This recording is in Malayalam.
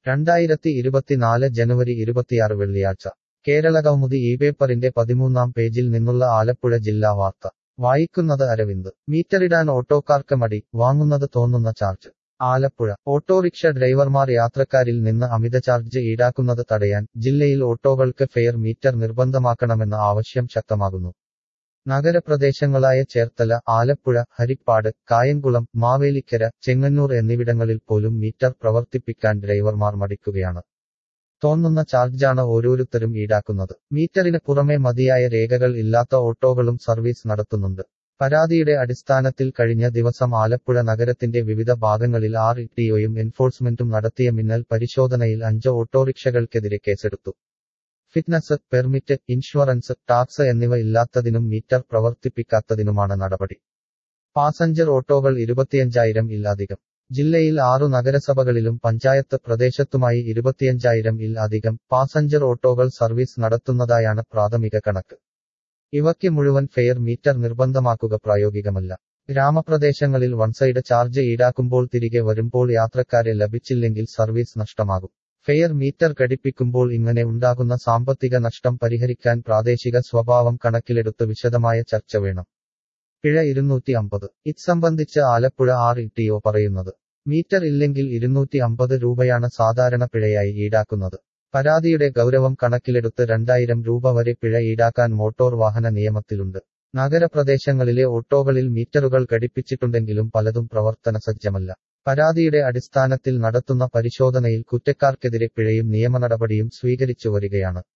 രണ്ടായിരത്തി ഇരുപത്തിനാല് ജനുവരി ഇരുപത്തിയാറ് വെള്ളിയാഴ്ച കേരളകൗമുദി ഈ പേപ്പറിന്റെ പതിമൂന്നാം പേജിൽ നിന്നുള്ള ആലപ്പുഴ ജില്ലാ വാർത്ത വായിക്കുന്നത് അരവിന്ദ് മീറ്ററിടാൻ ഓട്ടോക്കാർക്ക് മടി വാങ്ങുന്നത് തോന്നുന്ന ചാർജ് ആലപ്പുഴ ഓട്ടോറിക്ഷ ഡ്രൈവർമാർ യാത്രക്കാരിൽ നിന്ന് അമിത ചാർജ് ഈടാക്കുന്നത് തടയാൻ ജില്ലയിൽ ഓട്ടോകൾക്ക് ഫെയർ മീറ്റർ നിർബന്ധമാക്കണമെന്ന ആവശ്യം ശക്തമാകുന്നു നഗരപ്രദേശങ്ങളായ ചേർത്തല ആലപ്പുഴ ഹരിപ്പാട് കായംകുളം മാവേലിക്കര ചെങ്ങന്നൂർ എന്നിവിടങ്ങളിൽ പോലും മീറ്റർ പ്രവർത്തിപ്പിക്കാൻ ഡ്രൈവർമാർ മടിക്കുകയാണ് തോന്നുന്ന ചാർജാണ് ഓരോരുത്തരും ഈടാക്കുന്നത് മീറ്ററിന് പുറമെ മതിയായ രേഖകൾ ഇല്ലാത്ത ഓട്ടോകളും സർവീസ് നടത്തുന്നുണ്ട് പരാതിയുടെ അടിസ്ഥാനത്തിൽ കഴിഞ്ഞ ദിവസം ആലപ്പുഴ നഗരത്തിന്റെ വിവിധ ഭാഗങ്ങളിൽ ആർ ഇടിഒയും എൻഫോഴ്സ്മെന്റും നടത്തിയ മിന്നൽ പരിശോധനയിൽ അഞ്ച് ഓട്ടോറിക്ഷകൾക്കെതിരെ കേസെടുത്തു ഫിറ്റ്നസ് പെർമിറ്റ് ഇൻഷുറൻസ് ടാക്സ് എന്നിവ ഇല്ലാത്തതിനും മീറ്റർ പ്രവർത്തിപ്പിക്കാത്തതിനുമാണ് നടപടി പാസഞ്ചർ ഓട്ടോകൾ ഇരുപത്തിയഞ്ചായിരം ഇല്ലധികം ജില്ലയിൽ ആറു നഗരസഭകളിലും പഞ്ചായത്ത് പ്രദേശത്തുമായി ഇരുപത്തിയഞ്ചായിരം ഇൽ അധികം പാസഞ്ചർ ഓട്ടോകൾ സർവീസ് നടത്തുന്നതായാണ് പ്രാഥമിക കണക്ക് ഇവയ്ക്ക് മുഴുവൻ ഫെയർ മീറ്റർ നിർബന്ധമാക്കുക പ്രായോഗികമല്ല ഗ്രാമപ്രദേശങ്ങളിൽ വൺ സൈഡ് ചാർജ് ഈടാക്കുമ്പോൾ തിരികെ വരുമ്പോൾ യാത്രക്കാരെ ലഭിച്ചില്ലെങ്കിൽ സർവീസ് നഷ്ടമാകും ഫെയർ മീറ്റർ ഘടിപ്പിക്കുമ്പോൾ ഇങ്ങനെ ഉണ്ടാകുന്ന സാമ്പത്തിക നഷ്ടം പരിഹരിക്കാൻ പ്രാദേശിക സ്വഭാവം കണക്കിലെടുത്ത് വിശദമായ ചർച്ച വേണം പിഴ ഇരുന്നൂറ്റി അമ്പത് ഇത് സംബന്ധിച്ച് ആലപ്പുഴ ആർ ഇടിഒ പറയുന്നത് മീറ്റർ ഇല്ലെങ്കിൽ ഇരുന്നൂറ്റി അമ്പത് രൂപയാണ് സാധാരണ പിഴയായി ഈടാക്കുന്നത് പരാതിയുടെ ഗൗരവം കണക്കിലെടുത്ത് രണ്ടായിരം രൂപ വരെ പിഴ ഈടാക്കാൻ മോട്ടോർ വാഹന നിയമത്തിലുണ്ട് നഗരപ്രദേശങ്ങളിലെ ഓട്ടോകളിൽ മീറ്ററുകൾ ഘടിപ്പിച്ചിട്ടുണ്ടെങ്കിലും പലതും പ്രവർത്തന സജ്ജമല്ല പരാതിയുടെ അടിസ്ഥാനത്തിൽ നടത്തുന്ന പരിശോധനയിൽ കുറ്റക്കാർക്കെതിരെ പിഴയും നിയമനടപടിയും സ്വീകരിച്ചു വരികയാണ്